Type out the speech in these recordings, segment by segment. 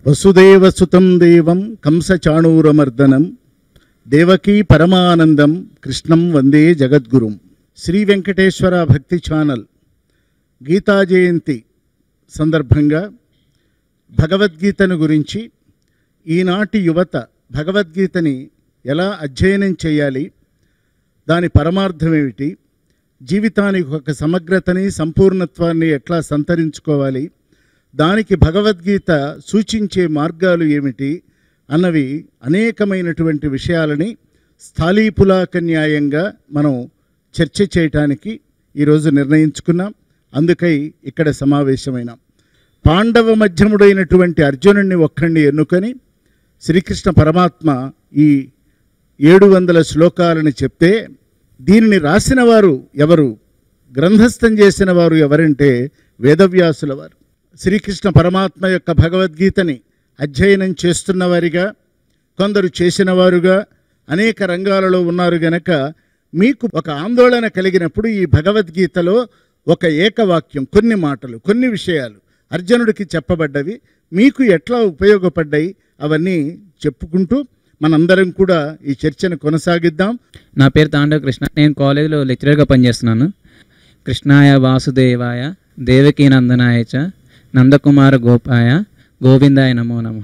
వసుదేవసుతం దేవం కంసచాణూరమర్దనం దేవకీ పరమానందం కృష్ణం వందే జగద్గురుం శ్రీ వెంకటేశ్వర భక్తి ఛానల్ గీతా జయంతి సందర్భంగా భగవద్గీతను గురించి ఈనాటి యువత భగవద్గీతని ఎలా అధ్యయనం చేయాలి దాని పరమార్థం ఏమిటి జీవితానికి ఒక సమగ్రతని సంపూర్ణత్వాన్ని ఎట్లా సంతరించుకోవాలి దానికి భగవద్గీత సూచించే మార్గాలు ఏమిటి అన్నవి అనేకమైనటువంటి విషయాలని స్థాళీపులాకన్యాయంగా మనం చర్చ చేయటానికి ఈరోజు నిర్ణయించుకున్నాం అందుకై ఇక్కడ సమావేశమైనాం పాండవ మధ్యముడైనటువంటి అర్జునుడిని ఒక్కడిని ఎన్నుకొని శ్రీకృష్ణ పరమాత్మ ఈ ఏడు వందల శ్లోకాలని చెప్తే దీనిని రాసిన వారు ఎవరు గ్రంథస్థం చేసిన వారు ఎవరంటే వేదవ్యాసుల వారు శ్రీకృష్ణ పరమాత్మ యొక్క భగవద్గీతని అధ్యయనం చేస్తున్న వారిగా కొందరు చేసిన వారుగా అనేక రంగాలలో ఉన్నారు గనక మీకు ఒక ఆందోళన కలిగినప్పుడు ఈ భగవద్గీతలో ఒక ఏకవాక్యం కొన్ని మాటలు కొన్ని విషయాలు అర్జునుడికి చెప్పబడ్డవి మీకు ఎట్లా ఉపయోగపడ్డాయి అవన్నీ చెప్పుకుంటూ మనందరం కూడా ఈ చర్చను కొనసాగిద్దాం నా పేరు తాండవ కృష్ణ నేను కాలేజీలో లెక్చరర్గా పనిచేస్తున్నాను కృష్ణాయ వాసుదేవాయ దేవకీ నందనాయ చ నందకుమార గోపాయ గోవిందాయ నమో నమ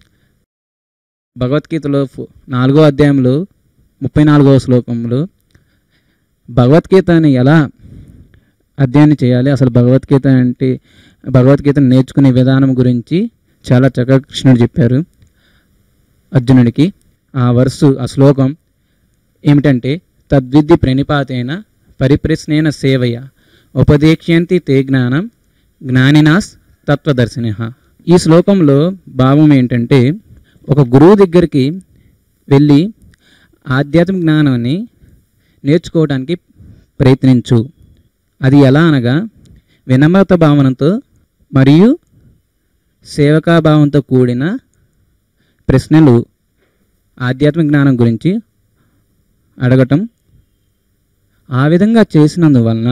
భగవద్గీతలో ఫు- నాలుగో అధ్యాయంలో ముప్పై నాలుగవ శ్లోకంలో భగవద్గీతని ఎలా అధ్యయనం చేయాలి అసలు భగవద్గీత అంటే భగవద్గీతను నేర్చుకునే విధానం గురించి చాలా చక్కగా కృష్ణుడు చెప్పారు అర్జునుడికి ఆ వరుసు ఆ శ్లోకం ఏమిటంటే తద్విద్ది ప్రణిపాతేన పరిప్రశ్నేన సేవయ ఉపదేక్ష్యంతి తే జ్ఞానం జ్ఞానినాస్ తత్వదర్శిన ఈ శ్లోకంలో భావం ఏంటంటే ఒక గురువు దగ్గరికి వెళ్ళి ఆధ్యాత్మిక జ్ఞానాన్ని నేర్చుకోవడానికి ప్రయత్నించు అది ఎలా అనగా వినమ్రత భావనతో మరియు సేవకా భావంతో కూడిన ప్రశ్నలు ఆధ్యాత్మిక జ్ఞానం గురించి అడగటం ఆ విధంగా చేసినందువలన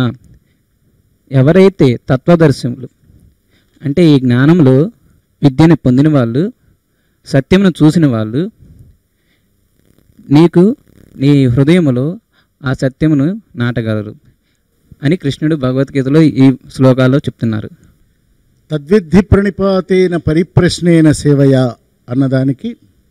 ఎవరైతే తత్వదర్శములు అంటే ఈ జ్ఞానంలో విద్యను పొందిన వాళ్ళు సత్యమును చూసిన వాళ్ళు నీకు నీ హృదయములో ఆ సత్యమును నాటగలరు అని కృష్ణుడు భగవద్గీతలో ఈ శ్లోకాల్లో చెప్తున్నారు తద్విద్ధి ప్రణిపాతేన పరిప్రశ్నేన సేవయా అన్నదానికి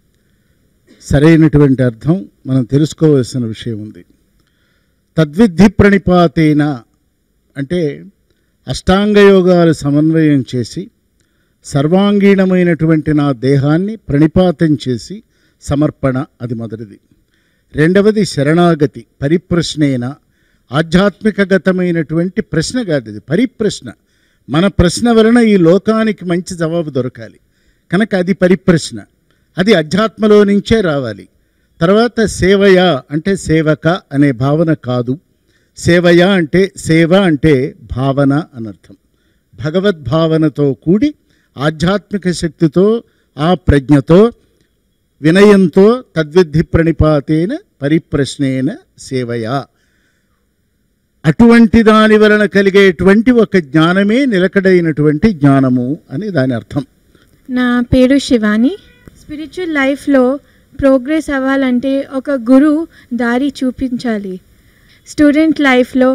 సరైనటువంటి అర్థం మనం తెలుసుకోవాల్సిన విషయం ఉంది తద్విద్ధి ప్రణిపాతేన అంటే అష్టాంగయోగాలు సమన్వయం చేసి సర్వాంగీణమైనటువంటి నా దేహాన్ని ప్రణిపాతం చేసి సమర్పణ అది మొదటిది రెండవది శరణాగతి పరిప్రశ్నేన ఆధ్యాత్మికగతమైనటువంటి ప్రశ్న కాదు ఇది పరిప్రశ్న మన ప్రశ్న వలన ఈ లోకానికి మంచి జవాబు దొరకాలి కనుక అది పరిప్రశ్న అది అధ్యాత్మలో నుంచే రావాలి తర్వాత సేవయ అంటే సేవక అనే భావన కాదు సేవయ అంటే సేవ అంటే భావన అనర్థం భగవద్భావనతో కూడి ఆధ్యాత్మిక శక్తితో ఆ ప్రజ్ఞతో వినయంతో తద్విద్ధి ప్రణిపాతేన పరిప్రశ్నేన సేవయా అటువంటి దాని వలన కలిగేటువంటి ఒక జ్ఞానమే నిలకడైనటువంటి జ్ఞానము అని దాని అర్థం నా పేరు శివాని స్పిరిచువల్ లైఫ్లో ప్రోగ్రెస్ అవ్వాలంటే ఒక గురువు దారి చూపించాలి స్టూడెంట్ లైఫ్లో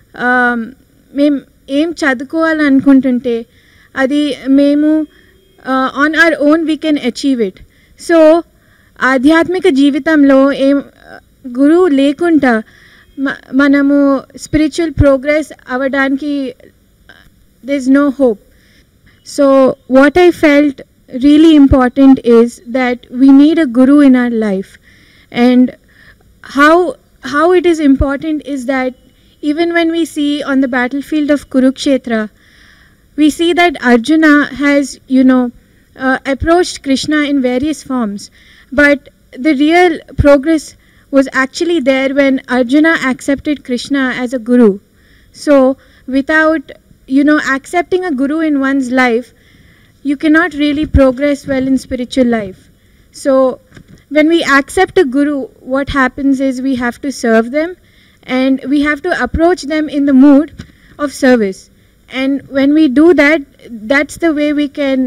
మేము ఏం చదువుకోవాలనుకుంటుంటే అది మేము on our own we can achieve it so ఆధ్యాత్మిక జీవితంలో ఏం గురువు లేకుండా మ- మనము స్పిరిచువల్ ప్రోగ్రెస్ అవ్వడానికి this is no hope So, what I felt really important is that we need a guru in our life. And how, how it is important is that even when we see on the battlefield of Kurukshetra, we see that Arjuna has, you know, uh, approached Krishna in various forms. But the real progress was actually there when Arjuna accepted Krishna as a guru. So, without, you know, accepting a guru in one's life, you cannot really progress well in spiritual life. So, when we accept a guru, what happens is we have to serve them and we have to approach them in the mood of service. And when we do that, that's the way we can,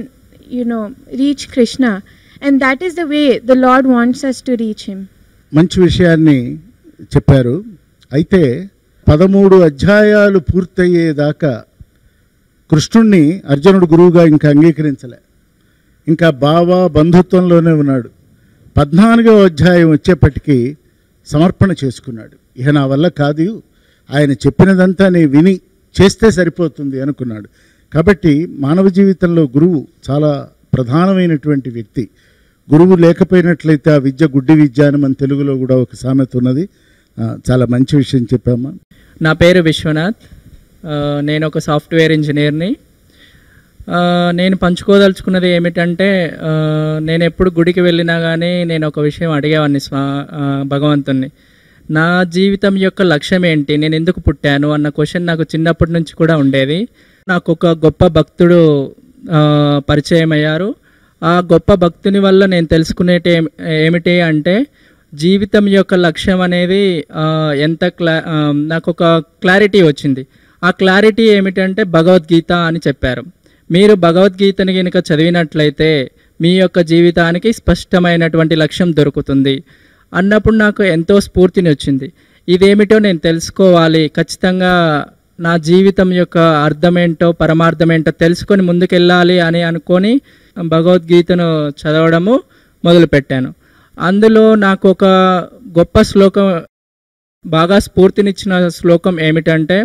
you know, reach Krishna. And that is the way the Lord wants us to reach Him. మంచి విషయాన్ని చెప్పారు అయితే పదమూడు అధ్యాయాలు పూర్తయ్యేదాకా కృష్ణుణ్ణి అర్జునుడు గురువుగా ఇంకా అంగీకరించలే ఇంకా బావ బంధుత్వంలోనే ఉన్నాడు పద్నాలుగవ అధ్యాయం వచ్చేప్పటికీ సమర్పణ చేసుకున్నాడు ఇక నా వల్ల కాదు ఆయన చెప్పినదంతా నేను విని చేస్తే సరిపోతుంది అనుకున్నాడు కాబట్టి మానవ జీవితంలో గురువు చాలా ప్రధానమైనటువంటి వ్యక్తి గురువు లేకపోయినట్లయితే ఆ విద్య గుడ్డి విద్య అని మన తెలుగులో కూడా ఒక సామెత ఉన్నది ఆ, చాలా మంచి విషయం చెప్పామా నా పేరు విశ్వనాథ్ ఆ, నేను ఒక సాఫ్ట్వేర్ ఇంజనీర్ని ఆ, నేను పంచుకోదలుచుకున్నది ఏమిటంటే ఆ, నేను ఎప్పుడు గుడికి వెళ్ళినా కానీ నేను ఒక విషయం అడిగేవాడిని స్వా ఆ, భగవంతుణ్ణి నా జీవితం యొక్క లక్ష్యం ఏంటి నేను ఎందుకు పుట్టాను అన్న క్వశ్చన్ నాకు చిన్నప్పటి నుంచి కూడా ఉండేది నాకు ఒక గొప్ప భక్తుడు ఆ, పరిచయం అయ్యారు ఆ గొప్ప భక్తుని వల్ల నేను తెలుసుకునేటి ఏం- ఏమిటి అంటే జీవితం యొక్క లక్ష్యం అనేది ఆ, ఎంత క్లా ఆ, నాకు ఒక క్లారిటీ వచ్చింది ఆ క్లారిటీ ఏమిటంటే భగవద్గీత అని చెప్పారు మీరు భగవద్గీతని కనుక చదివినట్లయితే మీ యొక్క జీవితానికి స్పష్టమైనటువంటి లక్ష్యం దొరుకుతుంది అన్నప్పుడు నాకు ఎంతో స్ఫూర్తిని వచ్చింది ఇదేమిటో నేను తెలుసుకోవాలి ఖచ్చితంగా నా జీవితం యొక్క అర్థమేంటో పరమార్థమేంటో తెలుసుకొని ముందుకెళ్ళాలి అని అనుకొని భగవద్గీతను చదవడము మొదలుపెట్టాను అందులో నాకు ఒక గొప్ప శ్లోకం బాగా స్ఫూర్తినిచ్చిన శ్లోకం ఏమిటంటే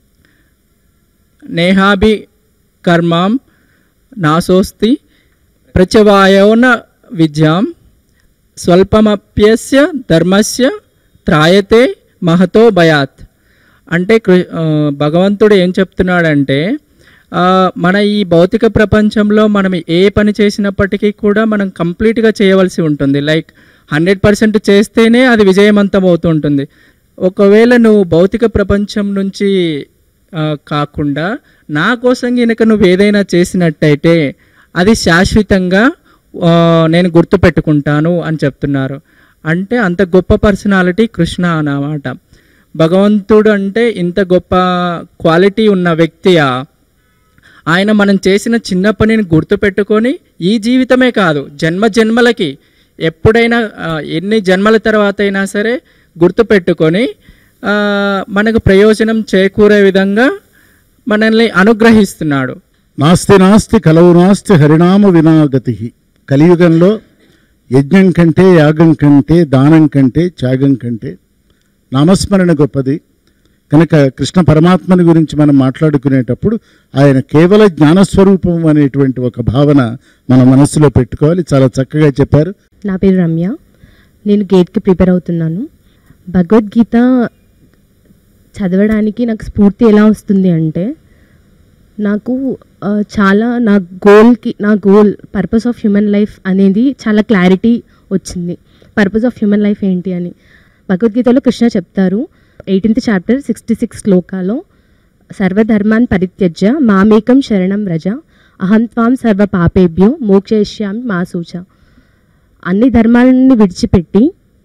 నేహాభి కర్మాం నాసోస్తి ప్రచవాయోన విద్యాం స్వల్పమప్యస్య ధర్మస్య త్రాయతే మహతో భయాత్ అంటే కృ- ఆ, భగవంతుడు ఏం చెప్తున్నాడంటే ఆ, మన ఈ భౌతిక ప్రపంచంలో మనం ఏ పని చేసినప్పటికీ కూడా మనం కంప్లీట్గా చేయవలసి ఉంటుంది లైక్ హండ్రెడ్ పర్సెంట్ చేస్తేనే అది విజయవంతం అవుతుంటుంది ఒకవేళ నువ్వు భౌతిక ప్రపంచం నుంచి ఆ, కాకుండా నా కోసం కనుక నువ్వు ఏదైనా చేసినట్టయితే అది శాశ్వతంగా ఆ, నేను గుర్తుపెట్టుకుంటాను అని చెప్తున్నారు అంటే అంత గొప్ప పర్సనాలిటీ కృష్ణ అన్నమాట భగవంతుడు అంటే ఇంత గొప్ప క్వాలిటీ ఉన్న వ్యక్తియా ఆయన మనం చేసిన చిన్న పనిని గుర్తుపెట్టుకొని ఈ జీవితమే కాదు జన్మ జన్మలకి ఎప్పుడైనా ఆ, ఎన్ని జన్మల తర్వాత అయినా సరే గుర్తుపెట్టుకొని ఆ, మనకు ప్రయోజనం చేకూరే విధంగా మనల్ని అనుగ్రహిస్తున్నాడు నాస్తి నాస్తి కలవు నాస్తి హరినామ వినాగతి కలియుగంలో యజ్ఞం కంటే యాగం కంటే దానం కంటే త్యాగం కంటే నామస్మరణ గొప్పది కనుక కృష్ణ పరమాత్మని గురించి మనం మాట్లాడుకునేటప్పుడు ఆయన కేవల జ్ఞానస్వరూపం అనేటువంటి ఒక భావన మన మనస్సులో పెట్టుకోవాలి చాలా చక్కగా చెప్పారు నా పేరు రమ్య నేను గేట్కి ప్రిపేర్ అవుతున్నాను భగవద్గీత చదవడానికి నాకు స్ఫూర్తి ఎలా వస్తుంది అంటే నాకు ఆ, చాలా నా గోల్కి నా goal purpose of human life అనేది చాలా క్లారిటీ వచ్చింది పర్పస్ ఆఫ్ హ్యూమన్ లైఫ్ ఏంటి అని భగవద్గీతలో కృష్ణ చెప్తారు ఎయిటీన్త్ చాప్టర్ సిక్స్టీ సిక్స్ శ్లోకాలో సర్వధర్మాన్ పరిత్యజ్య మామేకం శరణం రజ అహం త్వాం సర్వ పాపేభ్యో మోక్షయిష్యామి మా సూచ అన్ని ధర్మాలను విడిచిపెట్టి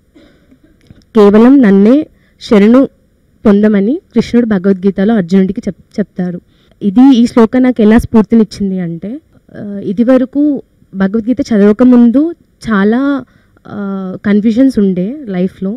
కేవలం నన్నే శరణు పొందమని కృష్ణుడు భగవద్గీతలో అర్జునుడికి చెప్ చెప్తారు ఇది ఈ శ్లోకం నాకు ఎలా స్ఫూర్తినిచ్చింది అంటే ఆ, ఇది వరకు భగవద్గీత చదవకముందు చాలా కన్ఫ్యూజన్స్ ఉండే లైఫ్లో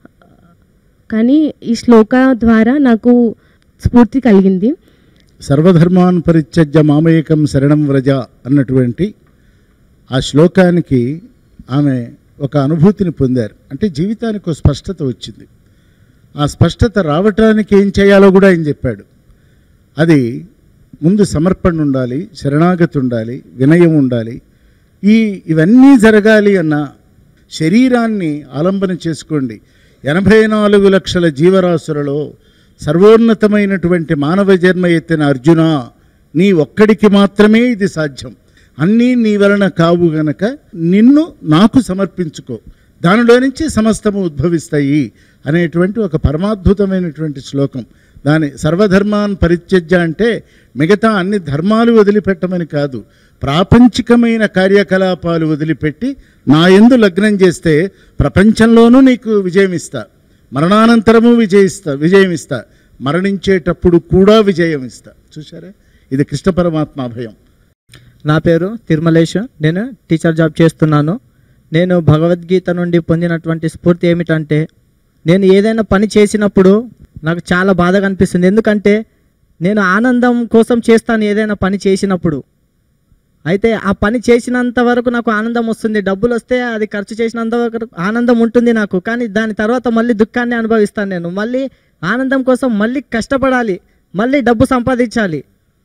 కానీ ఈ శ్లోక ద్వారా నాకు స్ఫూర్తి కలిగింది సర్వధర్మాన్ పరిత్యజ్య మామేకం శరణం వ్రజ అన్నటువంటి ఆ శ్లోకానికి ఆమె ఒక అనుభూతిని పొందారు అంటే జీవితానికి ఒక స్పష్టత వచ్చింది ఆ స్పష్టత రావటానికి ఏం చేయాలో కూడా ఆయన చెప్పాడు అది ముందు సమర్పణ ఉండాలి శరణాగతి ఉండాలి వినయం ఉండాలి ఈ ఇవన్నీ జరగాలి అన్న శరీరాన్ని ఆలంబన చేసుకోండి ఎనభై నాలుగు లక్షల జీవరాశులలో సర్వోన్నతమైనటువంటి మానవ జన్మ ఎత్తిన అర్జున నీ ఒక్కడికి మాత్రమే ఇది సాధ్యం అన్నీ నీ వలన కావు గనక నిన్ను నాకు సమర్పించుకో దానిలో నుంచి సమస్తము ఉద్భవిస్తాయి అనేటువంటి ఒక పరమాద్భుతమైనటువంటి శ్లోకం దాని సర్వధర్మాన్ పరిత్యజ్య అంటే మిగతా అన్ని ధర్మాలు వదిలిపెట్టమని కాదు ప్రాపంచికమైన కార్యకలాపాలు వదిలిపెట్టి నా ఎందు లగ్నం చేస్తే ప్రపంచంలోనూ నీకు విజయం ఇస్తా మరణానంతరము విజయిస్తా విజయం ఇస్తా మరణించేటప్పుడు కూడా విజయం ఇస్తా చూసారా ఇది కృష్ణ పరమాత్మ అభయం నా పేరు తిరుమలేష్ నేను టీచర్ జాబ్ చేస్తున్నాను నేను భగవద్గీత నుండి పొందినటువంటి స్ఫూర్తి ఏమిటంటే నేను ఏదైనా పని చేసినప్పుడు నాకు చాలా బాధగా అనిపిస్తుంది ఎందుకంటే నేను ఆనందం కోసం చేస్తాను ఏదైనా పని చేసినప్పుడు అయితే ఆ పని చేసినంత వరకు నాకు ఆనందం వస్తుంది డబ్బులు వస్తే అది ఖర్చు చేసినంత వరకు ఆనందం ఉంటుంది నాకు కానీ దాని తర్వాత మళ్ళీ దుఃఖాన్ని అనుభవిస్తాను నేను మళ్ళీ ఆనందం కోసం మళ్ళీ కష్టపడాలి మళ్ళీ డబ్బు సంపాదించాలి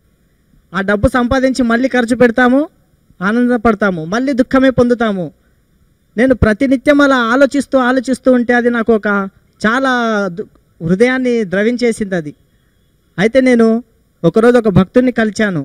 ఆ డబ్బు సంపాదించి మళ్ళీ ఖర్చు పెడతాము ఆనందపడతాము మళ్ళీ దుఃఖమే పొందుతాము నేను ప్రతినిత్యం అలా ఆలోచిస్తూ ఆలోచిస్తూ ఉంటే అది నాకు ఒక చాలా దు- హృదయాన్ని ద్రవించేసింది అది అయితే నేను ఒకరోజు ఒక భక్తుడిని కలిచాను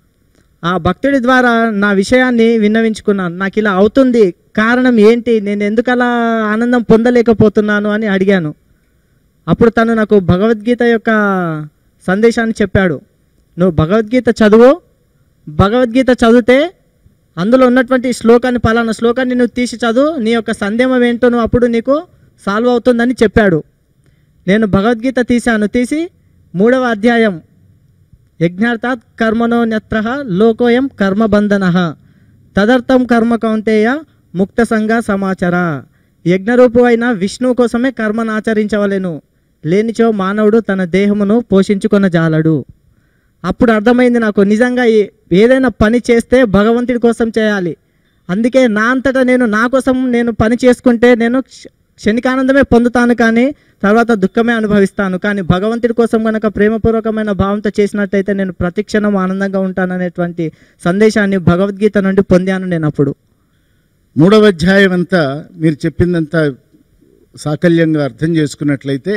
ఆ భక్తుడి ద్వారా నా విషయాన్ని విన్నవించుకున్నాను నాకు ఇలా అవుతుంది కారణం ఏంటి నేను ఎందుకు అలా ఆనందం పొందలేకపోతున్నాను అని అడిగాను అప్పుడు తను నాకు భగవద్గీత యొక్క సందేశాన్ని చెప్పాడు నువ్వు భగవద్గీత చదువు భగవద్గీత చదివితే అందులో ఉన్నటువంటి శ్లోకాన్ని పలానా శ్లోకాన్ని నువ్వు తీసి చదువు నీ యొక్క సందేహం ఏంటో నువ్వు అప్పుడు నీకు సాల్వ్ అవుతుందని చెప్పాడు నేను భగవద్గీత తీశాను తీసి మూడవ అధ్యాయం యజ్ఞార్థాత్ కర్మణో నత్ర లోకోయం కర్మబంధన తదర్థం కర్మ కౌంతేయ ముక్త సంఘ సమాచార యజ్ఞరూపు అయిన విష్ణువు కోసమే కర్మను ఆచరించవలెను లేనిచో మానవుడు తన దేహమును పోషించుకొన జాలడు అప్పుడు అర్థమైంది నాకు నిజంగా ఏ- ఏదైనా పని చేస్తే భగవంతుడి కోసం చేయాలి అందుకే నా అంతటా నేను నా కోసం నేను పని చేసుకుంటే నేను క్ష- క్షణికానందమే పొందుతాను కానీ తర్వాత దుఃఖమే అనుభవిస్తాను కానీ భగవంతుడి కోసం కనుక ప్రేమపూర్వకమైన భావంతో చేసినట్టయితే నేను ప్రతిక్షణం ఆనందంగా ఉంటాననేటువంటి సందేశాన్ని భగవద్గీత నుండి పొందాను నేను అప్పుడు మూడవ అధ్యాయం అంతా మీరు చెప్పిందంతా సాకల్యంగా అర్థం చేసుకున్నట్లయితే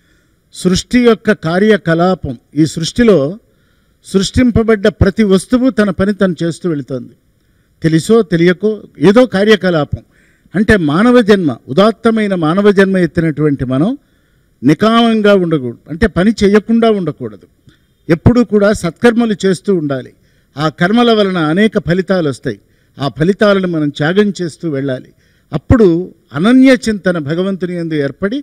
సృష్టి యొక్క కార్యకలాపం ఈ సృష్టిలో సృష్టింపబడ్డ ప్రతి వస్తువు తన పని తను చేస్తూ వెళుతోంది తెలుసో తెలియకో ఏదో కార్యకలాపం అంటే మానవ జన్మ ఉదాత్తమైన మానవ జన్మ ఎత్తినటువంటి మనం నికామంగా ఉండకూడదు అంటే పని చేయకుండా ఉండకూడదు ఎప్పుడూ కూడా సత్కర్మలు చేస్తూ ఉండాలి ఆ కర్మల వలన అనేక ఫలితాలు వస్తాయి ఆ ఫలితాలను మనం త్యాగం చేస్తూ వెళ్ళాలి అప్పుడు అనన్య చింతన భగవంతుని యందు ఏర్పడి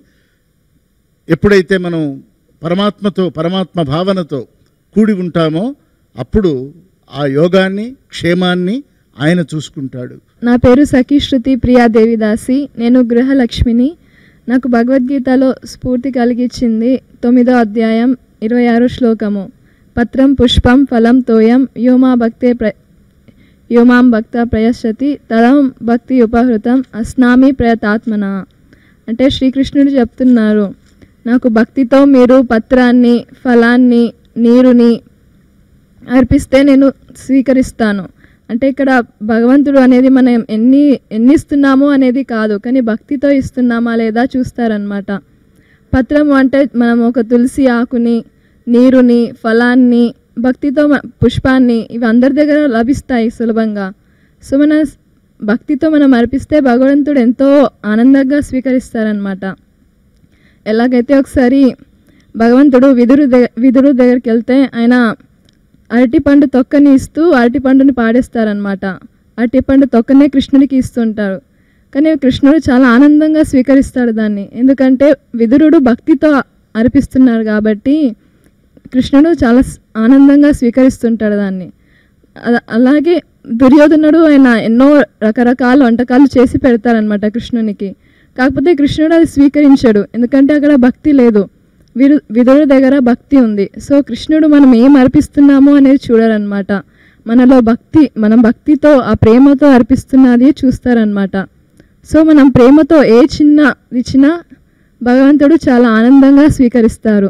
ఎప్పుడైతే మనం పరమాత్మతో పరమాత్మ భావనతో కూడి ఉంటామో అప్పుడు ఆ యోగాన్ని క్షేమాన్ని ఆయన చూసుకుంటాడు నా పేరు సఖీ శృతి ప్రియా దేవిదాసి నేను గృహలక్ష్మిని నాకు భగవద్గీతలో స్ఫూర్తి కలిగించింది తొమ్మిదో అధ్యాయం ఇరవై ఆరు శ్లోకము పత్రం పుష్పం ఫలం తోయం యోమా భక్తే ప్ర యోమాం భక్త ప్రయశ్చతి తదం భక్తి ఉపహృతం అస్నామి ప్రయతాత్మన అంటే శ్రీకృష్ణుడు చెప్తున్నారు నాకు భక్తితో మీరు పత్రాన్ని ఫలాన్ని నీరుని అర్పిస్తే నేను స్వీకరిస్తాను అంటే ఇక్కడ భగవంతుడు అనేది మనం ఎన్ని ఎన్ని ఇస్తున్నామో అనేది కాదు కానీ భక్తితో ఇస్తున్నామా లేదా చూస్తారనమాట పత్రం అంటే మనం ఒక తులసి ఆకుని నీరుని ఫలాన్ని భక్తితో మ- పుష్పాన్ని ఇవి అందరి దగ్గర లభిస్తాయి సులభంగా సో మన స్- భక్తితో మనం అర్పిస్తే భగవంతుడు ఎంతో ఆనందంగా స్వీకరిస్తారనమాట ఎలాగైతే ఒకసారి భగవంతుడు విదురు దగ్గర విదురు దగ్గరికి వెళ్తే ఆయన అరటిపండు తొక్కని ఇస్తూ అరటిపండుని పాడేస్తారనమాట అరటిపండు తొక్కనే కృష్ణుడికి ఇస్తుంటారు కానీ కృష్ణుడు చాలా ఆనందంగా స్వీకరిస్తాడు దాన్ని ఎందుకంటే విదురుడు భక్తితో అర్పిస్తున్నారు కాబట్టి కృష్ణుడు చాలా స్- ఆనందంగా స్వీకరిస్తుంటాడు దాన్ని అల- అలాగే దుర్యోధనుడు ఆయన ఎన్నో రకరకాల వంటకాలు చేసి పెడతారనమాట కృష్ణునికి కాకపోతే కృష్ణుడు అది స్వీకరించాడు ఎందుకంటే అక్కడ భక్తి లేదు విరు విదురుడి దగ్గర భక్తి ఉంది సో కృష్ణుడు మనం ఏం అర్పిస్తున్నామో అనేది చూడరనమాట మనలో భక్తి మనం భక్తితో ఆ ప్రేమతో అర్పిస్తున్నది చూస్తారనమాట సో మనం ప్రేమతో ఏ చిన్న ఇచ్చినా భగవంతుడు చాలా ఆనందంగా స్వీకరిస్తారు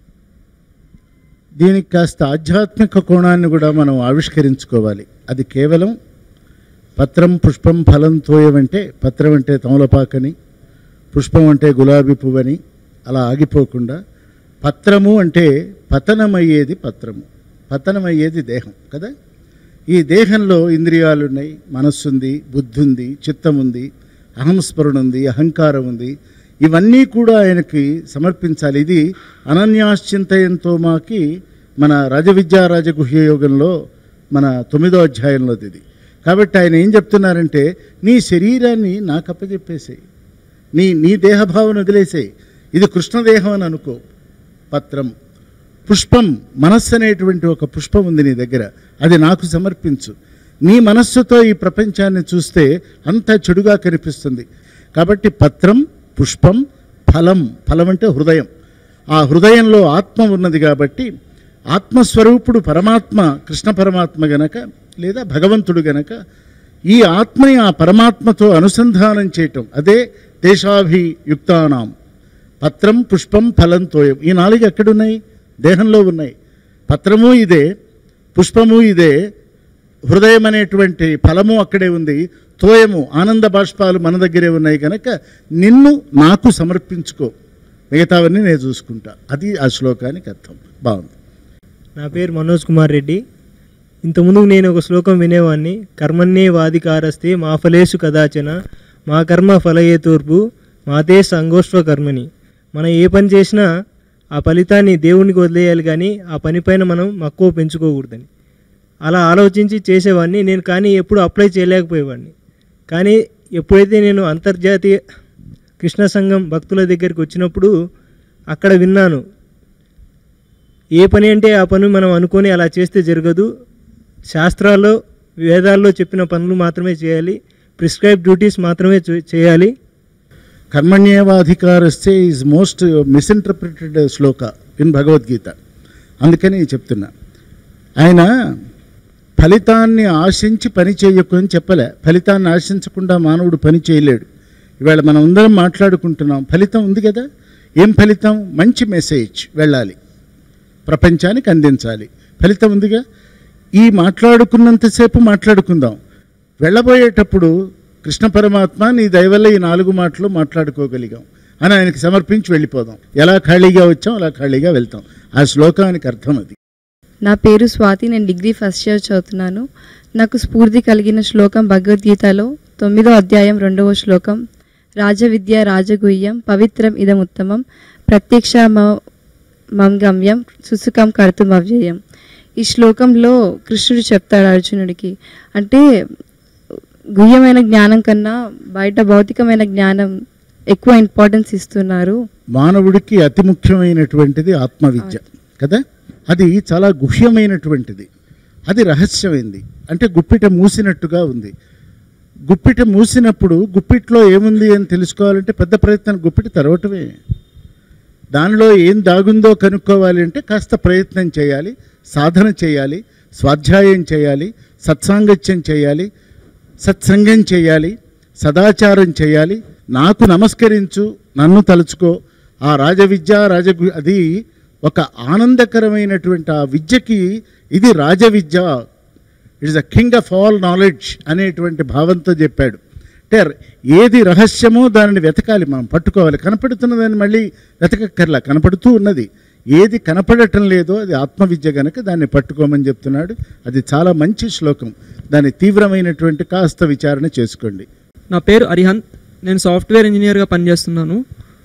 దీనికి కాస్త ఆధ్యాత్మిక కోణాన్ని కూడా మనం ఆవిష్కరించుకోవాలి అది కేవలం పత్రం పుష్పం ఫలం తోయమంటే పత్రం అంటే తమలపాకని పుష్పం అంటే గులాబీ పువ్వని అలా ఆగిపోకుండా పత్రము అంటే పతనమయ్యేది పత్రము పతనమయ్యేది దేహం కదా ఈ దేహంలో ఇంద్రియాలు ఉన్నాయి మనస్సు ఉంది బుద్ధి ఉంది చిత్తం ఉంది అహంస్మరణ ఉంది అహంకారం ఉంది ఇవన్నీ కూడా ఆయనకి సమర్పించాలి ఇది అనన్యాశ్చింతయంతో మాకి మన రాజవిద్యా రాజగుహ్య యోగంలో మన తొమ్మిదో అధ్యాయంలో ఇది కాబట్టి ఆయన ఏం చెప్తున్నారంటే నీ శరీరాన్ని నాకు అప్పచెప్పేసేయి నీ నీ దేహభావన వదిలేసేయి ఇది కృష్ణదేహం అని అనుకో పత్రం పుష్పం మనస్సు అనేటువంటి ఒక పుష్పం ఉంది నీ దగ్గర అది నాకు సమర్పించు నీ మనస్సుతో ఈ ప్రపంచాన్ని చూస్తే అంతా చెడుగా కనిపిస్తుంది కాబట్టి పత్రం పుష్పం ఫలం ఫలం అంటే హృదయం ఆ హృదయంలో ఆత్మ ఉన్నది కాబట్టి ఆత్మస్వరూపుడు పరమాత్మ కృష్ణ పరమాత్మ గనక లేదా భగవంతుడు గనక ఈ ఆత్మని ఆ పరమాత్మతో అనుసంధానం చేయటం అదే దేశాభియుక్తానాం పత్రం పుష్పం ఫలం తోయం ఈ నాలుగు ఎక్కడున్నాయి దేహంలో ఉన్నాయి పత్రము ఇదే పుష్పము ఇదే హృదయం అనేటువంటి ఫలము అక్కడే ఉంది తోయము ఆనంద బాష్పాలు మన దగ్గరే ఉన్నాయి కనుక నిన్ను నాకు సమర్పించుకో మిగతావన్నీ నేను చూసుకుంటా అది ఆ శ్లోకానికి అర్థం బాగుంది నా పేరు మనోజ్ కుమార్ రెడ్డి ఇంతకుముందు నేను ఒక శ్లోకం వినేవాడిని కర్మన్నే వాదికారస్తే మా ఫలేషు కదాచన మా కర్మ ఫలయే తూర్పు మాతే సంగోష్వ కర్మని మనం ఏ పని చేసినా ఆ ఫలితాన్ని దేవునికి వదిలేయాలి కానీ ఆ పనిపైన మనం మక్కువ పెంచుకోకూడదని అలా ఆలోచించి చేసేవాడిని నేను కానీ ఎప్పుడు అప్లై చేయలేకపోయేవాడిని కానీ ఎప్పుడైతే నేను అంతర్జాతీయ కృష్ణ సంఘం భక్తుల దగ్గరికి వచ్చినప్పుడు అక్కడ విన్నాను ఏ పని అంటే ఆ పని మనం అనుకొని అలా చేస్తే జరగదు శాస్త్రాల్లో వేదాల్లో చెప్పిన పనులు మాత్రమే చేయాలి ప్రిస్క్రైబ్ డ్యూటీస్ మాత్రమే చే- చేయాలి కర్మణ్యేవాధికారస్తే is most misinterpreted shloka in Bhagavad Gita అందుకని చెప్తున్నా ఆయన ఫలితాన్ని ఆశించి పని చేయకు అని చెప్పలే ఫలితాన్ని ఆశించకుండా మానవుడు పని చేయలేడు ఇవాళ మనం అందరం మాట్లాడుకుంటున్నాం ఫలితం ఉంది కదా ఏం ఫలితం మంచి మెసేజ్ వెళ్ళాలి ప్రపంచానికి అందించాలి ఫలితం ఉందిగా ఈ మాట్లాడుకున్నంతసేపు మాట్లాడుకుందాం వెళ్ళబోయేటప్పుడు కృష్ణ పరమాత్మ నీ దయవల్ల ఈ నాలుగు మాటలు మాట్లాడుకోగలిగాం అని ఆయనకి సమర్పించి వెళ్ళిపోదాం ఎలా ఖాళీగా వచ్చాం అలా ఖాళీగా వెళ్తాం ఆ శ్లోకానికి అర్థం అది నా పేరు స్వాతి నేను డిగ్రీ ఫస్ట్ ఇయర్ చదువుతున్నాను నాకు స్ఫూర్తి కలిగిన శ్లోకం భగవద్గీతలో తొమ్మిదో అధ్యాయం రెండవ శ్లోకం రాజవిద్య రాజగుహ్యం పవిత్రం ఇదముత్తమం ప్రత్యక్ష మ- మంగమ్యం సుసుఖం కర్తుం అవ్యయం ఈ శ్లోకంలో కృష్ణుడు చెప్తాడు అర్జునుడికి అంటే గుహ్యమైన జ్ఞానం కన్నా బయట భౌతికమైన జ్ఞానం ఎక్కువ ఇంపార్టెన్స్ ఇస్తున్నారు మానవుడికి అతి ముఖ్యమైనటువంటిది ఆత్మవిద్య కదా అది చాలా గుహ్యమైనటువంటిది అది రహస్యమైంది అంటే గుప్పిట మూసినట్టుగా ఉంది గుప్పిట మూసినప్పుడు గుప్పిట్లో ఏముంది అని తెలుసుకోవాలంటే పెద్ద ప్రయత్నం గుప్పిట తెరవటమే దానిలో ఏం దాగుందో కనుక్కోవాలి అంటే కాస్త ప్రయత్నం చేయాలి సాధన చేయాలి స్వాధ్యాయం చేయాలి సత్సాంగత్యం చేయాలి సత్సంగం చేయాలి సదాచారం చేయాలి నాకు నమస్కరించు నన్ను తలుచుకో ఆ రాజవిద్య రాజగు అది ఒక ఆనందకరమైనటువంటి ఆ విద్యకి ఇది రాజవిద్య it is a king of all knowledge అనేటువంటి భావంతో చెప్పాడు అంటే ఏది రహస్యమో దానిని వెతకాలి మనం పట్టుకోవాలి కనపడుతున్నదాన్ని మళ్ళీ వెతకక్కర్లా కనపడుతూ ఉన్నది ఏది కనపడటం లేదో అది ఆత్మవిద్య గనక దాన్ని పట్టుకోమని చెప్తున్నాడు అది చాలా మంచి శ్లోకం దాని తీవ్రమైనటువంటి కాస్త విచారణ చేసుకోండి నా పేరు అరిహంత్ నేను సాఫ్ట్వేర్ ఇంజనీర్గా పనిచేస్తున్నాను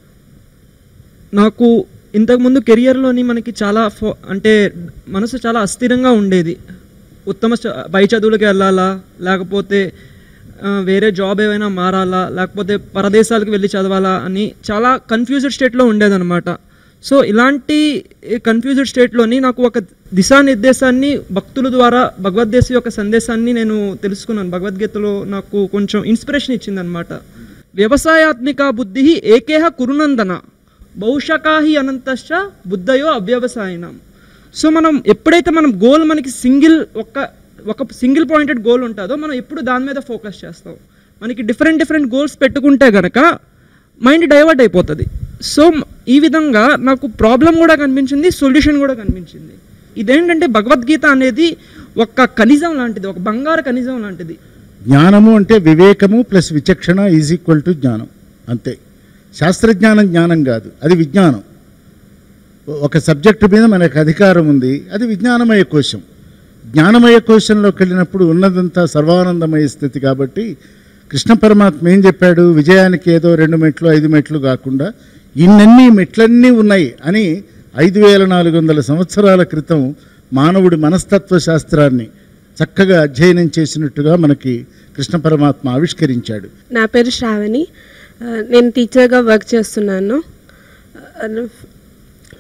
నాకు ఇంతకుముందు కెరియర్లోని మనకి చాలా ఫో అంటే మనసు చాలా అస్థిరంగా ఉండేది ఉత్తమ చ- పై చదువులకు వెళ్ళాలా లేకపోతే ఆ, వేరే జాబ్ ఏమైనా మారాలా లేకపోతే పరదేశాలకు వెళ్ళి చదవాలా అని చాలా కన్ఫ్యూజ్డ్ స్టేట్లో ఉండేదన్నమాట సో ఇలాంటి కన్ఫ్యూజ్డ్ స్టేట్లోని నాకు ఒక దిశానిర్దేశాన్ని భక్తుల ద్వారా భగవద్దేశ యొక్క సందేశాన్ని నేను తెలుసుకున్నాను భగవద్గీతలో నాకు కొంచెం ఇన్స్పిరేషన్ ఇచ్చిందనమాట వ్యవసాయాత్మిక బుద్ధి ఏకేహ కురునందన బహుశకాహి అనంతశ్చ బుద్ధయో అవ్యవసాయనం సో మనం ఎప్పుడైతే మనం గోల్ మనకి సింగిల్ ఒక్క ఒక సింగిల్ పాయింటెడ్ గోల్ ఉంటుందో మనం ఎప్పుడు దాని మీద ఫోకస్ చేస్తాం మనకి డిఫరెంట్ డిఫరెంట్ గోల్స్ పెట్టుకుంటే గనక మైండ్ డైవర్ట్ అయిపోతుంది సో ఈ విధంగా నాకు ప్రాబ్లం కూడా కనిపించింది సొల్యూషన్ కూడా కనిపించింది ఇదేంటంటే భగవద్గీత అనేది ఒక ఖనిజం లాంటిది ఒక బంగారు ఖనిజం లాంటిది జ్ఞానము అంటే వివేకము ప్లస్ విచక్షణ ఈజ్ ఈక్వల్ టు జ్ఞానం అంతే శాస్త్రజ్ఞానం జ్ఞానం కాదు అది విజ్ఞానం ఒక సబ్జెక్టు మీద మనకు అధికారం ఉంది అది విజ్ఞానమయ కోశం జ్ఞానమయ కోశంలోకి వెళ్ళినప్పుడు ఉన్నదంతా సర్వానందమయ స్థితి కాబట్టి కృష్ణ పరమాత్మ ఏం చెప్పాడు విజయానికి ఏదో రెండు మెట్లు ఐదు మెట్లు కాకుండా ఇన్నన్ని మెట్లన్నీ ఉన్నాయి అని ఐదు వేల నాలుగు వందల సంవత్సరాల క్రితం మానవుడి మనస్తత్వ శాస్త్రాన్ని చక్కగా అధ్యయనం చేసినట్టుగా మనకి కృష్ణ పరమాత్మ ఆవిష్కరించాడు నా పేరు శ్రావణి ఆ, నేను టీచర్గా వర్క్ చేస్తున్నాను ఆ,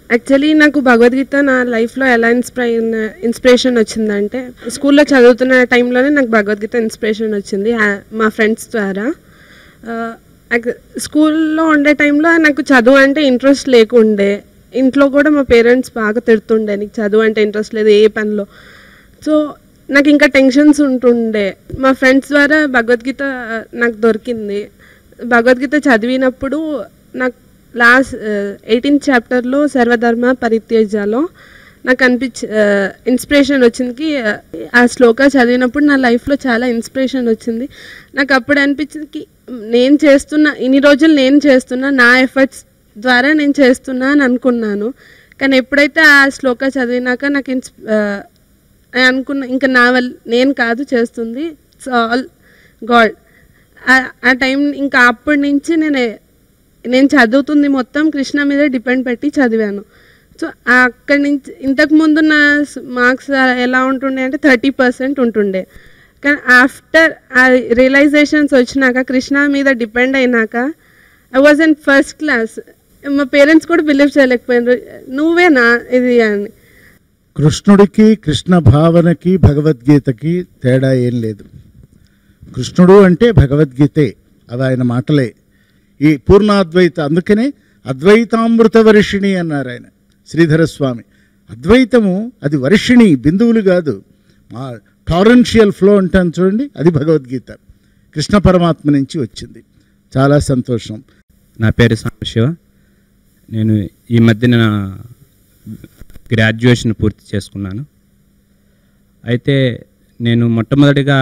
యాక్చువల్లీ నాకు భగవద్గీత నా లైఫ్లో ఎలా ఇన్స్పై ఇన్స్పిరేషన్ వచ్చిందంటే స్కూల్లో చదువుతున్న టైంలోనే నాకు భగవద్గీత ఇన్స్పిరేషన్ వచ్చింది ఆ- మా ఫ్రెండ్స్ ద్వారా ఆ, యాక్- స్కూల్లో ఉండే టైంలో నాకు చదువు అంటే ఇంట్రెస్ట్ లేకుండే ఇంట్లో కూడా మా పేరెంట్స్ బాగా తిడుతుండే నీకు చదువు అంటే ఇంట్రెస్ట్ లేదు ఏ పనిలో సో నాకు ఇంకా టెన్షన్స్ ఉంటుండే మా ఫ్రెండ్స్ ద్వారా భగవద్గీత ఆ, నాకు దొరికింది భగవద్గీత చదివినప్పుడు నాకు లాస్ట్ ఎయిటీన్త్ చాప్టర్లో సర్వధర్మ పరిత్యజలో నాకు అనిపించి ఇన్స్పిరేషన్ వచ్చింది ఆ, ఆ శ్లోక చదివినప్పుడు నా లైఫ్లో చాలా ఇన్స్పిరేషన్ వచ్చింది నాకు అప్పుడు అనిపించింది కి నేను చేస్తున్నా ఇన్ని రోజులు నేను చేస్తున్నా నా ఎఫర్ట్స్ ద్వారా నేను చేస్తున్నా అని అనుకున్నాను కానీ ఎప్పుడైతే ఆ శ్లోక చదివినాక నాకు ఇన్స్ ఆ, నేను అనుకున్న ఇంకా నా వల్ల నేను కాదు చేస్తుంది ఇట్స్ ఆల్ గాడ్ ఆ టైం ఇంకా అప్పటి నుంచి నేను నేను చదువుతుంది మొత్తం కృష్ణ మీద డిపెండ్ పెట్టి చదివాను సో అక్కడి నుంచి ఇంతకు ముందు నా మార్క్స్ ఎలా ఉంటుండే అంటే థర్టీ పర్సెంట్ ఉంటుండే కానీ ఆఫ్టర్ ఆ రియలైజేషన్స్ వచ్చినాక కృష్ణ మీద డిపెండ్ అయినాక I was in first class మా పేరెంట్స్ కూడా బిలీవ్ చేయలేకపోయినారు నువ్వేనా ఇది అని కృష్ణుడికి కృష్ణ భావనకి భగవద్గీతకి తేడా ఏం లేదు కృష్ణుడు అంటే భగవద్గీతే అవి ఆయన మాటలే ఈ పూర్ణాద్వైత అందుకనే అద్వైతామృత వర్షిణి అన్నారు ఆయన శ్రీధర స్వామి అద్వైతము అది వర్షిణి బిందువులు కాదు మా టారెన్షియల్ ఫ్లో అంటాను చూడండి అది భగవద్గీత కృష్ణ పరమాత్మ నుంచి వచ్చింది చాలా సంతోషం నా పేరు సాంబశివ నేను ఈ మధ్యన నా గ్రాడ్యుయేషన్ పూర్తి చేసుకున్నాను అయితే నేను మొట్టమొదటిగా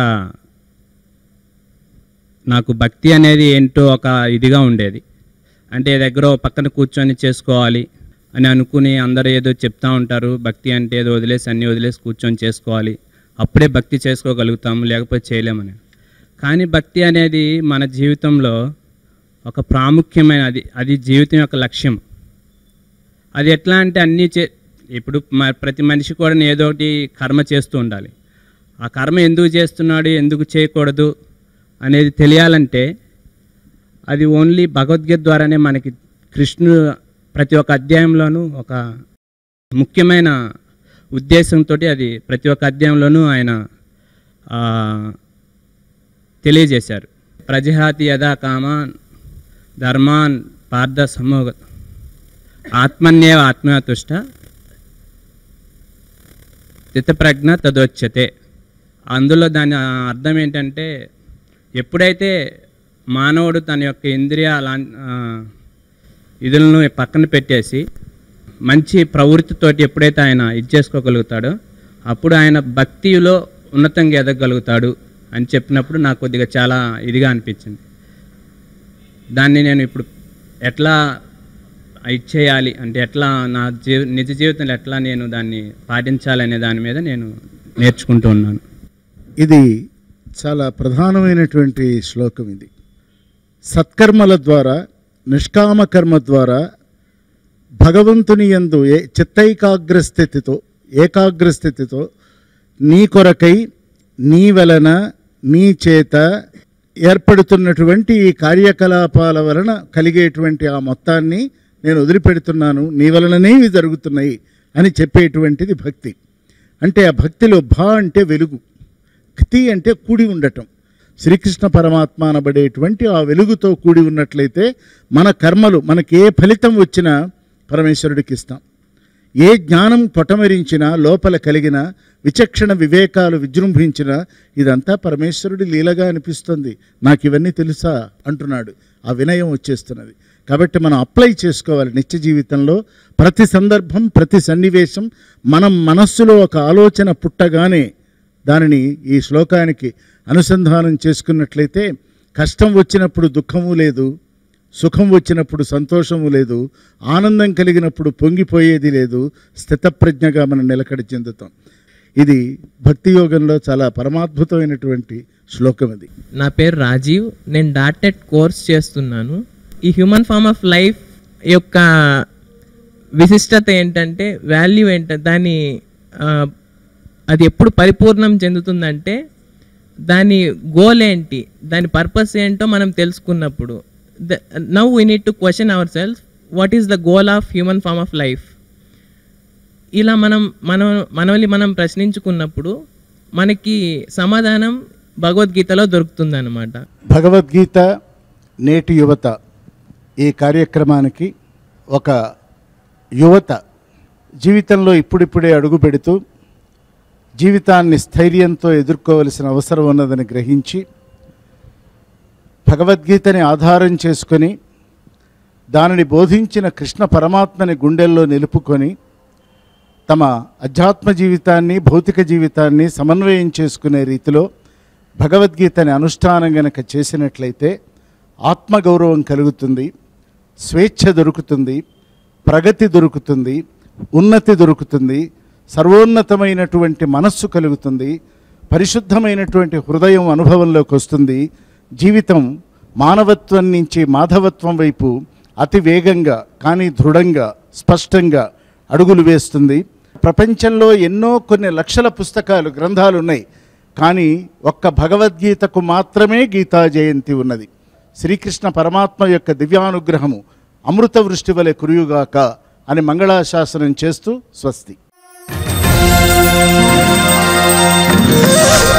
నాకు భక్తి అనేది ఏంటో ఒక ఇదిగా ఉండేది అంటే దగ్గర ఓ పక్కన కూర్చొని చేసుకోవాలి అని అనుకుని అందరూ ఏదో చెప్తా ఉంటారు భక్తి అంటే ఏదో వదిలేసి అన్నీ వదిలేసి కూర్చొని చేసుకోవాలి అప్పుడే భక్తి చేసుకోగలుగుతాము లేకపోతే చేయలేమని కానీ భక్తి అనేది మన జీవితంలో ఒక ప్రాముఖ్యమైన అది అది జీవితం యొక్క లక్ష్యం అది ఎట్లా అంటే అన్నీ చే ఇప్పుడు మ- ప్రతి మనిషి కూడా ఏదో ఒకటి కర్మ చేస్తూ ఉండాలి ఆ కర్మ ఎందుకు చేస్తున్నాడు ఎందుకు చేయకూడదు అనేది తెలియాలంటే అది ఓన్లీ భగవద్గీత ద్వారానే మనకి కృష్ణుడు ప్రతి ఒక్క అధ్యాయంలోనూ ఒక ముఖ్యమైన ఉద్దేశంతో అది ప్రతి ఒక్క అధ్యాయంలోనూ ఆయన ఆ, తెలియజేశారు ప్రజహాతి యథా కామాన్ ధర్మాన్ పార్థ సమోగ ఆత్మన్యేవ ఆత్మతుష్ట స్థితప్రజ్ఞ తదొచ్చతే అందులో దాని అర్థం ఏంటంటే ఎప్పుడైతే మానవుడు తన యొక్క ఇంద్రియ ఇదులను పక్కన పెట్టేసి మంచి ప్రవృత్తితోటి ఎప్పుడైతే ఆయన ఇది చేసుకోగలుగుతాడో అప్పుడు ఆయన భక్తిలో ఉన్నతంగా ఎదగలుగుతాడు అని చెప్పినప్పుడు నాకు కొద్దిగా చాలా ఇదిగా అనిపించింది దాన్ని నేను ఇప్పుడు ఎట్లా ఇచ్చేయాలి అంటే ఎట్లా నా జీవ నిజ జీవితంలో ఎట్లా నేను దాన్ని పాటించాలనే దాని మీద నేను నేర్చుకుంటూ ఉన్నాను ఇది చాలా ప్రధానమైనటువంటి శ్లోకం ఇది సత్కర్మల ద్వారా నిష్కామ కర్మ ద్వారా భగవంతుని యందు ఏ చిత్తైకాగ్ర స్థితితో ఏకాగ్ర స్థితితో నీ కొరకై నీ వలన నీ చేత ఏర్పడుతున్నటువంటి ఈ కార్యకలాపాల వలన కలిగేటువంటి ఆ మొత్తాన్ని నేను వదిలిపెడుతున్నాను నీ వలననే ఇవి జరుగుతున్నాయి అని చెప్పేటువంటిది భక్తి అంటే ఆ భక్తిలో భా అంటే వెలుగు క్తి అంటే కూడి ఉండటం శ్రీకృష్ణ పరమాత్మ అనబడేటువంటి ఆ వెలుగుతో కూడి ఉన్నట్లయితే మన కర్మలు మనకి ఏ ఫలితం వచ్చినా పరమేశ్వరుడికి ఇస్తాం ఏ జ్ఞానం పొటమరించినా లోపల కలిగిన విచక్షణ వివేకాలు విజృంభించిన ఇదంతా పరమేశ్వరుడి లీలగా అనిపిస్తుంది నాకు ఇవన్నీ తెలుసా అంటున్నాడు ఆ వినయం వచ్చేస్తున్నది కాబట్టి మనం అప్లై చేసుకోవాలి నిత్య జీవితంలో ప్రతి సందర్భం ప్రతి సన్నివేశం మనం మనస్సులో ఒక ఆలోచన పుట్టగానే దానిని ఈ శ్లోకానికి అనుసంధానం చేసుకున్నట్లయితే కష్టం వచ్చినప్పుడు దుఃఖము లేదు సుఖం వచ్చినప్పుడు సంతోషము లేదు ఆనందం కలిగినప్పుడు పొంగిపోయేది లేదు స్థితప్రజ్ఞగా మనం నిలకడ చెందుతాం ఇది భక్తి యోగంలో చాలా పరమాద్భుతమైనటువంటి శ్లోకం ఇది నా పేరు రాజీవ్ నేను డాటెట్ కోర్స్ చేస్తున్నాను ఈ హ్యూమన్ ఫార్మ్ ఆఫ్ లైఫ్ యొక్క విశిష్టత ఏంటంటే వాల్యూ ఏంటంటే దాని ఆ, అది ఎప్పుడు పరిపూర్ణం చెందుతుందంటే దాని గోల్ ఏంటి దాని పర్పస్ ఏంటో మనం తెలుసుకున్నప్పుడు now we need to question our self what is the goal of human form of life ఇలా మనం మనం మనల్ని మనం ప్రశ్నించుకున్నప్పుడు మనకి సమాధానం భగవద్గీతలో దొరుకుతుందన్నమాట భగవద్గీత నేటి యువత ఈ కార్యక్రమానికి ఒక యువత జీవితంలో ఇప్పుడిప్పుడే అడుగు పెడుతూ జీవితాన్ని స్థైర్యంతో ఎదుర్కోవలసిన అవసరం ఉన్నదని గ్రహించి భగవద్గీతని ఆధారం చేసుకొని దానిని బోధించిన కృష్ణ పరమాత్మని గుండెల్లో నిలుపుకొని తమ అధ్యాత్మ జీవితాన్ని భౌతిక జీవితాన్ని సమన్వయం చేసుకునే రీతిలో భగవద్గీతని అనుష్ఠానం గనక చేసినట్లయితే ఆత్మగౌరవం కలుగుతుంది స్వేచ్ఛ దొరుకుతుంది ప్రగతి దొరుకుతుంది ఉన్నతి దొరుకుతుంది సర్వోన్నతమైనటువంటి మనస్సు కలుగుతుంది పరిశుద్ధమైనటువంటి హృదయం అనుభవంలోకి వస్తుంది జీవితం మానవత్వం నుంచి మాధవత్వం వైపు అతి వేగంగా కానీ దృఢంగా స్పష్టంగా అడుగులు వేస్తుంది ప్రపంచంలో ఎన్నో కొన్ని లక్షల పుస్తకాలు గ్రంథాలు ఉన్నాయి కానీ ఒక్క భగవద్గీతకు మాత్రమే గీతా జయంతి ఉన్నది శ్రీకృష్ణ పరమాత్మ యొక్క దివ్యానుగ్రహము అమృత వృష్టి వలె కురియుగాక అని మంగళాశాసనం చేస్తూ స్వస్తి